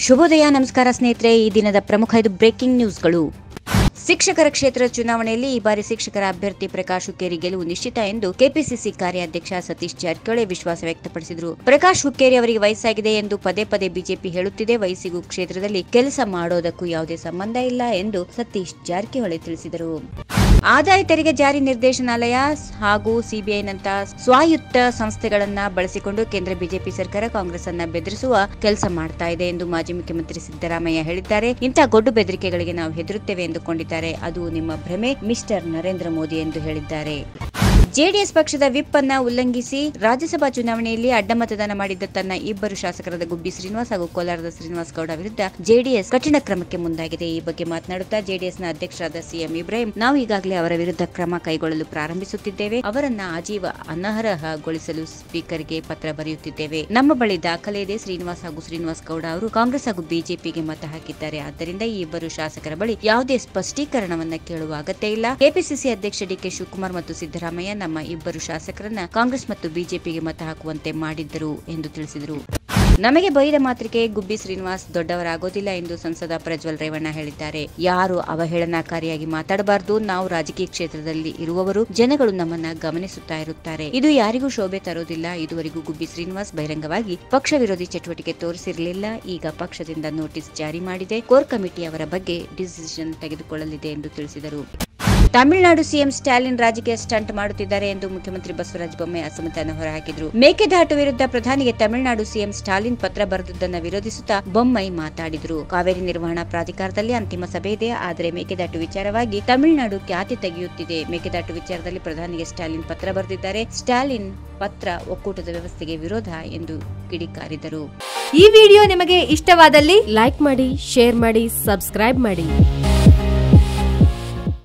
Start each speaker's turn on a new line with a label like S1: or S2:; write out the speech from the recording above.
S1: ಶುಭೋದಯ ನಮಸ್ಕಾರ ಸ್ನೇಹಿತರೆ ಈ ದಿನದ ಪ್ರಮುಖ ಐದು ಬ್ರೇಕಿಂಗ್ ನ್ಯೂಸ್ಗಳು ಶಿಕ್ಷಕರ ಕ್ಷೇತ್ರ ಚುನಾವಣೆಯಲ್ಲಿ ಈ ಬಾರಿ ಶಿಕ್ಷಕರ ಅಭ್ಯರ್ಥಿ ಪ್ರಕಾಶ್ ಹುಕ್ಕೇರಿ ಗೆಲುವು ನಿಶ್ಚಿತ ಎಂದು ಕೆಪಿಸಿಸಿ ಕಾರ್ಯಾಧ್ಯಕ್ಷ ಸತೀಶ್ ಜಾರಕಿಹೊಳಿ ವಿಶ್ವಾಸ ವ್ಯಕ್ತಪಡಿಸಿದರು ಪ್ರಕಾಶ್ ಹುಕ್ಕೇರಿ ಅವರಿಗೆ ವಯಸ್ಸಾಗಿದೆ ಎಂದು ಪದೇ ಪದೇ ಬಿಜೆಪಿ ಹೇಳುತ್ತಿದೆ ವಯಸ್ಸಿಗೂ ಕ್ಷೇತ್ರದಲ್ಲಿ ಕೆಲಸ ಮಾಡೋದಕ್ಕೂ ಯಾವುದೇ ಸಂಬಂಧ ಇಲ್ಲ ಎಂದು ಸತೀಶ್ ಜಾರಕಿಹೊಳಿ ತಿಳಿಸಿದರು ಆದಾಯ ತೆರಿಗೆ ಜಾರಿ ನಿರ್ದೇಶನಾಲಯ ಹಾಗೂ ಸಿಬಿಐನಂತ ಸ್ವಾಯತ್ತ ಸಂಸ್ಥೆಗಳನ್ನ ಬಳಸಿಕೊಂಡು ಕೇಂದ್ರ ಬಿಜೆಪಿ ಸರ್ಕಾರ ಕಾಂಗ್ರೆಸ್ ಅನ್ನ ಬೆದರಿಸುವ ಕೆಲಸ ಮಾಡ್ತಾ ಇದೆ ಎಂದು ಮಾಜಿ ಮುಖ್ಯಮಂತ್ರಿ ಸಿದ್ದರಾಮಯ್ಯ ಹೇಳಿದ್ದಾರೆ ಇಂಥ ಗೊಡ್ಡು ಬೆದರಿಕೆಗಳಿಗೆ ನಾವು ಹೆದರುತ್ತೇವೆ ಎಂದುಕೊಂಡಿದ್ದಾರೆ ಅದು ನಿಮ್ಮ ಭ್ರಮೆ ಮಿಸ್ಟರ್ ನರೇಂದ್ರ ಮೋದಿ ಎಂದು ಹೇಳಿದ್ದಾರೆ ಜೆಡಿಎಸ್ ಪಕ್ಷದ ವಿಪ್ ಅನ್ನ ಉಲ್ಲಂಘಿಸಿ ರಾಜ್ಯಸಭಾ ಚುನಾವಣೆಯಲ್ಲಿ ಅಡ್ಡ ಮತದಾನ ಮಾಡಿದ್ದ ತನ್ನ ಇಬ್ಬರು ಶಾಸಕರಾದ ಗುಬ್ಬಿ ಶ್ರೀನಿವಾಸ್ ಹಾಗೂ ಕೋಲಾರದ ಶ್ರೀನಿವಾಸ್ ಗೌಡ ವಿರುದ್ಧ ಜೆಡಿಎಸ್ ಕಠಿಣ ಕ್ರಮಕ್ಕೆ ಮುಂದಾಗಿದೆ ಈ ಬಗ್ಗೆ ಮಾತನಾಡುತ್ತಾ ಜೆಡಿಎಸ್ನ ಅಧ್ಯಕ್ಷರಾದ ಸಿಎಂ ಇಬ್ರಾಹಿಂ ನಾವು ಈಗಾಗಲೇ ಅವರ ವಿರುದ್ಧ ಕ್ರಮ ಕೈಗೊಳ್ಳಲು ಪ್ರಾರಂಭಿಸುತ್ತಿದ್ದೇವೆ ಅವರನ್ನ ಆಜೀವ ಅನರ್ಹಗೊಳಿಸಲು ಸ್ಪೀಕರ್ಗೆ ಪತ್ರ ಬರೆಯುತ್ತಿದ್ದೇವೆ ನಮ್ಮ ಬಳಿ ದಾಖಲೆ ಇದೆ ಶ್ರೀನಿವಾಸ್ ಹಾಗೂ ಶ್ರೀನಿವಾಸ್ ಗೌಡ ಅವರು ಕಾಂಗ್ರೆಸ್ ಹಾಗೂ ಬಿಜೆಪಿಗೆ ಮತ ಹಾಕಿದ್ದಾರೆ ಆದ್ದರಿಂದ ಈ ಇಬ್ಬರು ಶಾಸಕರ ಬಳಿ ಯಾವುದೇ ಸ್ಪಷ್ಟೀಕರಣವನ್ನ ಕೇಳುವ ಅಗತ್ಯ ಇಲ್ಲ ಕೆಪಿಸಿಸಿ ಅಧ್ಯಕ್ಷ ಡಿಕೆ ಶಿವಕುಮಾರ್ ಮತ್ತು ಸಿದ್ದರಾಮಯ್ಯ ನಮ್ಮ ಇಬ್ಬರು ಶಾಸಕರನ್ನ ಕಾಂಗ್ರೆಸ್ ಮತ್ತು ಬಿಜೆಪಿಗೆ ಮತ ಹಾಕುವಂತೆ ಮಾಡಿದ್ದರು ಎಂದು ತಿಳಿಸಿದರು ನಮಗೆ ಬೈದ ಮಾತ್ರಕ್ಕೆ ಗುಬ್ಬಿ ಶ್ರೀನಿವಾಸ್ ದೊಡ್ಡವರಾಗೋದಿಲ್ಲ ಎಂದು ಸಂಸದ ಪ್ರಜ್ವಲ್ ರೇವಣ್ಣ ಹೇಳಿದ್ದಾರೆ ಯಾರು ಅವಹೇಳನಕಾರಿಯಾಗಿ ಮಾತಾಡಬಾರದು ನಾವು ರಾಜಕೀಯ ಕ್ಷೇತ್ರದಲ್ಲಿ ಇರುವವರು ಜನಗಳು ನಮ್ಮನ್ನ ಗಮನಿಸುತ್ತಾ ಇರುತ್ತಾರೆ ಇದು ಯಾರಿಗೂ ಶೋಭೆ ತರೋದಿಲ್ಲ ಇದುವರೆಗೂ ಗುಬ್ಬಿ ಶ್ರೀನಿವಾಸ್ ಬಹಿರಂಗವಾಗಿ ಪಕ್ಷ ವಿರೋಧಿ ಚಟುವಟಿಕೆ ತೋರಿಸಿರಲಿಲ್ಲ ಈಗ ಪಕ್ಷದಿಂದ ನೋಟಿಸ್ ಜಾರಿ ಮಾಡಿದೆ ಕೋರ್ ಕಮಿಟಿ ಅವರ ಬಗ್ಗೆ ಡಿಸಿಷನ್ ತೆಗೆದುಕೊಳ್ಳಲಿದೆ ಎಂದು ತಿಳಿಸಿದರು ತಮಿಳುನಾಡು ಸಿಎಂ ಸ್ಟಾಲಿನ್ ರಾಜಕೀಯ ಸ್ಟಂಟ್ ಮಾಡುತ್ತಿದ್ದಾರೆ ಎಂದು ಮುಖ್ಯಮಂತ್ರಿ ಬಸವರಾಜ ಬೊಮ್ಮಾಯಿ ಅಸಮಾಧಾನ ಹೊರಹಾಕಿದರು ಮೇಕೆದಾಟು ವಿರುದ್ಧ ಪ್ರಧಾನಿಗೆ ತಮಿಳುನಾಡು ಸಿಎಂ ಸ್ಟಾಲಿನ್ ಪತ್ರ ಬರೆದಿದ್ದನ್ನು ವಿರೋಧಿಸುತ್ತಾ ಬೊಮ್ಮಾಯಿ ಮಾತಾಡಿದರು ಕಾವೇರಿ ನಿರ್ವಹಣಾ ಪ್ರಾಧಿಕಾರದಲ್ಲಿ ಅಂತಿಮ ಸಭೆ ಇದೆ ಆದರೆ ಮೇಕೆದಾಟು ವಿಚಾರವಾಗಿ ತಮಿಳುನಾಡು ಖ್ಯಾತಿ ತೆಗೆಯುತ್ತಿದೆ ಮೇಕೆದಾಟು ವಿಚಾರದಲ್ಲಿ ಪ್ರಧಾನಿಗೆ ಸ್ಟಾಲಿನ್ ಪತ್ರ ಬರೆದಿದ್ದಾರೆ ಸ್ಟಾಲಿನ್ ಪತ್ರ ಒಕ್ಕೂಟದ ವ್ಯವಸ್ಥೆಗೆ ವಿರೋಧ ಎಂದು ಕಿಡಿಕಾರಿದರು
S2: ಈ ವಿಡಿಯೋ ನಿಮಗೆ ಇಷ್ಟವಾದಲ್ಲಿ ಲೈಕ್ ಮಾಡಿ ಶೇರ್ ಮಾಡಿ ಸಬ್ಸ್ಕ್ರೈಬ್ ಮಾಡಿ